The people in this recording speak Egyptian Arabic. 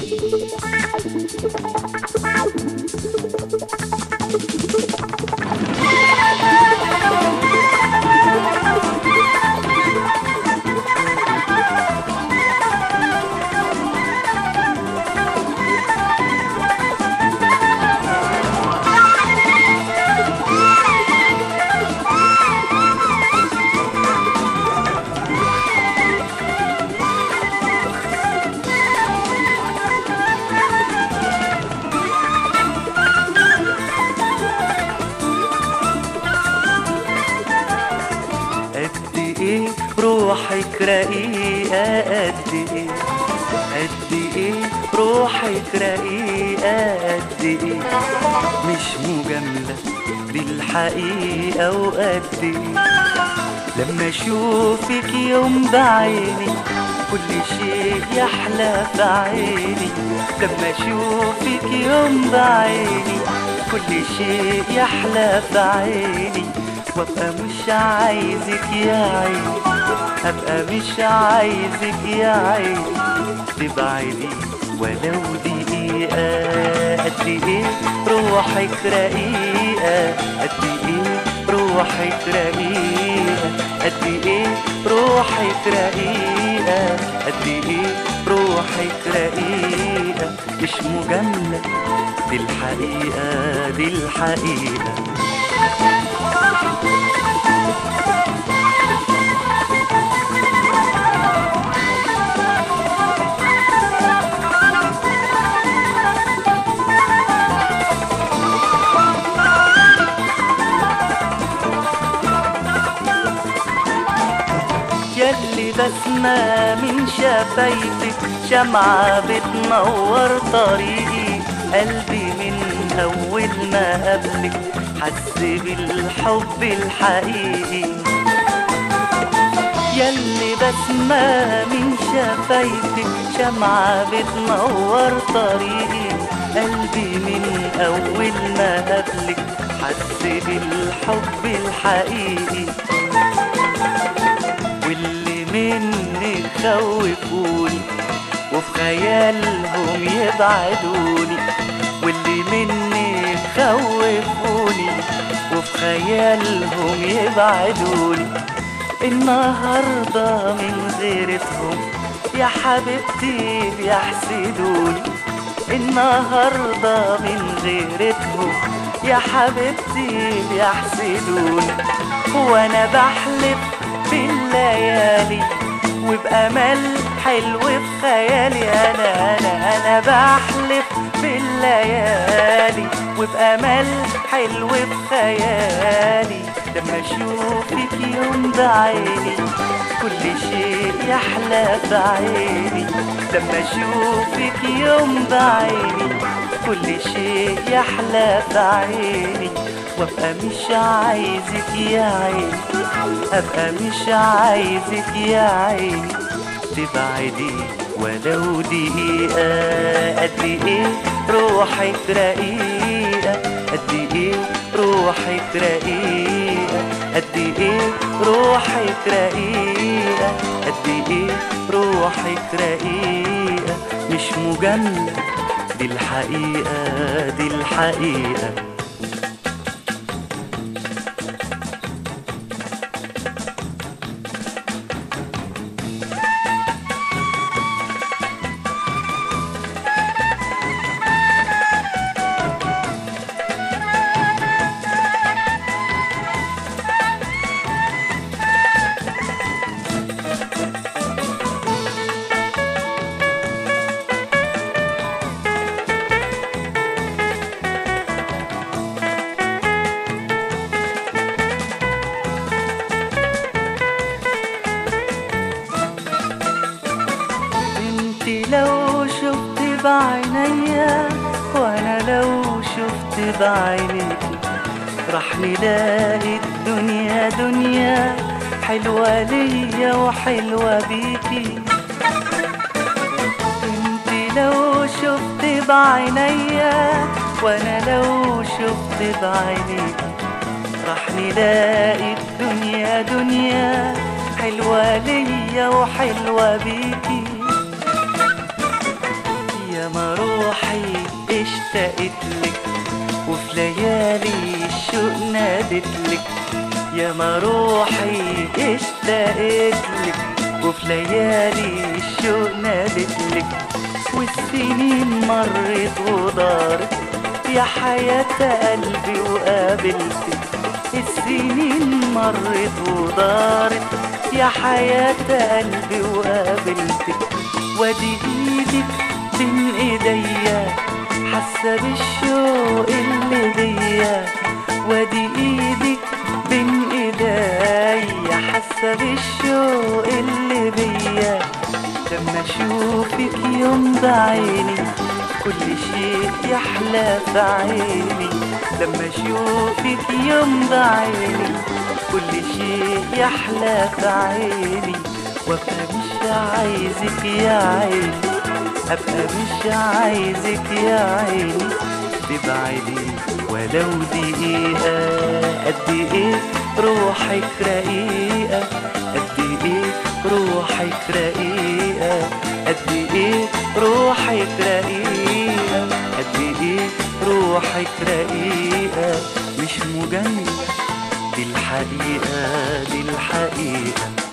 قد ايه روحك رقيقة قد ايه قد ايه روحك رقيقة قد ايه مش مجاملة دي الحقيقة وقد ايه لما اشوفك يوم بعيني كل شيء يحلى في عيني لما اشوفك يوم بعيني كل شيء يحلى في عيني وابقى مش عايزك يا عيني ابقى مش عايزك يا عيني تبعدي ولو دقيقة قد ايه روحك رقيقة قد ايه روحك رقيقة قد ايه روحك رقيقة قد ايه روحك رقيقة مش مجاملة دي الحقيقة دي الحقيقة ياللي بسمة من شفايفك شمعة بتنور طريقي قلبي من أول ما قابلك حس بالحب الحقيقي ياللي بسمة من شفايفك شمعة بتنور طريقي قلبي من أول ما قابلك حس بالحب الحقيقي واللي مني خوفوني وفي خيالهم يبعدوني واللي مني خوفوني وفي خيالهم يبعدوني النهارده من غيرتهم يا حبيبتي بيحسدوني النهارده من غيرتهم يا حبيبتي بيحسدوني وانا بحلف بالليالي وبأمل حلو في خيالي أنا أنا أنا بحلف بالليالي وبأمل حلو في خيالي لما أشوفك يوم بعيني كل شيء يحلى في عيني لما أشوفك يوم بعيني كل شيء يحلى في عيني وابقى مش عايزك يا عيني ابقى مش عايزك يا عيني تبعدي ولو دقيقة قد ايه روحك رقيقة قد ايه روحك رقيقة قد ايه روحك رقيقة قد ايه روحك رقيقة مش مجاملة دي الحقيقة دي الحقيقة انت لو شفت بعينيا وانا لو شفت بعينيكي راح نلاقي الدنيا دنيا حلوة ليا وحلوة بيكي انت لو شفت بعينيا وانا لو شفت بعينيكي راح نلاقي الدنيا دنيا حلوة ليا وحلوة بيكي يا يا ما روحي اشتقت لك وفي ليالي الشوق نادت لك يا ما روحي اشتقت لك وفي ليالي الشوق نادت لك والسنين مرت ودارت يا حياة قلبي وقابلتك السنين مرت ودارت يا حياة قلبي وقابلتك وادي ايدك بين ايديا حاسة بالشوق اللي بيا وادي ايدك بين ايديا حاسة بالشوق اللي بيا لما اشوفك يوم بعيني كل شيء يحلى في عيني لما اشوفك يوم بعيني كل شيء يحلى في عيني وابقى مش عايزك يا عيني ابقى مش عايزك يا عيني تبعدي ولو دقيقة قد ايه روحك رقيقة قد ايه روحك رقيقة قد ايه روحك رقيقة قد ايه روحك رقيقة مش مجاملة دي الحقيقة دي الحقيقة